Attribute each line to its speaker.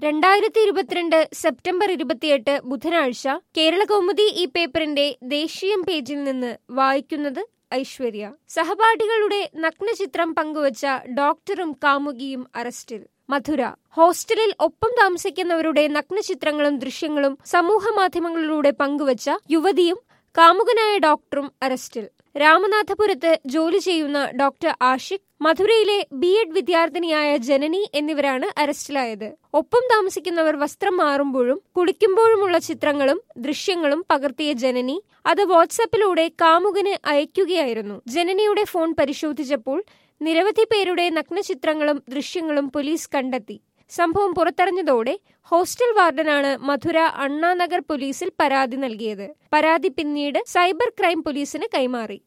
Speaker 1: രണ്ടായിരത്തി ഇരുപത്തിരണ്ട് സെപ്റ്റംബർ ഇരുപത്തിയെട്ട് ബുധനാഴ്ച കേരള കൗമുദി ഈ പേപ്പറിന്റെ ദേശീയം പേജിൽ നിന്ന് വായിക്കുന്നത് ഐശ്വര്യ സഹപാഠികളുടെ നഗ്നചിത്രം പങ്കുവച്ച ഡോക്ടറും കാമുകിയും അറസ്റ്റിൽ മധുര ഹോസ്റ്റലിൽ ഒപ്പം താമസിക്കുന്നവരുടെ നഗ്നചിത്രങ്ങളും ദൃശ്യങ്ങളും സമൂഹ മാധ്യമങ്ങളിലൂടെ പങ്കുവച്ച യുവതിയും കാമുകനായ ഡോക്ടറും അറസ്റ്റിൽ രാമനാഥപുരത്ത് ജോലി ചെയ്യുന്ന ഡോക്ടർ ആഷിഖ് മധുരയിലെ ബി എഡ് വിദ്യാർത്ഥിനിയായ ജനനി എന്നിവരാണ് അറസ്റ്റിലായത് ഒപ്പം താമസിക്കുന്നവർ വസ്ത്രം മാറുമ്പോഴും കുളിക്കുമ്പോഴുമുള്ള ചിത്രങ്ങളും ദൃശ്യങ്ങളും പകർത്തിയ ജനനി അത് വാട്സാപ്പിലൂടെ കാമുകന് അയക്കുകയായിരുന്നു ജനനിയുടെ ഫോൺ പരിശോധിച്ചപ്പോൾ നിരവധി പേരുടെ നഗ്നചിത്രങ്ങളും ദൃശ്യങ്ങളും പോലീസ് കണ്ടെത്തി സംഭവം പുറത്തറിഞ്ഞതോടെ ഹോസ്റ്റൽ വാർഡനാണ് മധുര അണ്ണാനഗർ പോലീസിൽ പരാതി നൽകിയത് പരാതി പിന്നീട് സൈബർ ക്രൈം പോലീസിന് കൈമാറി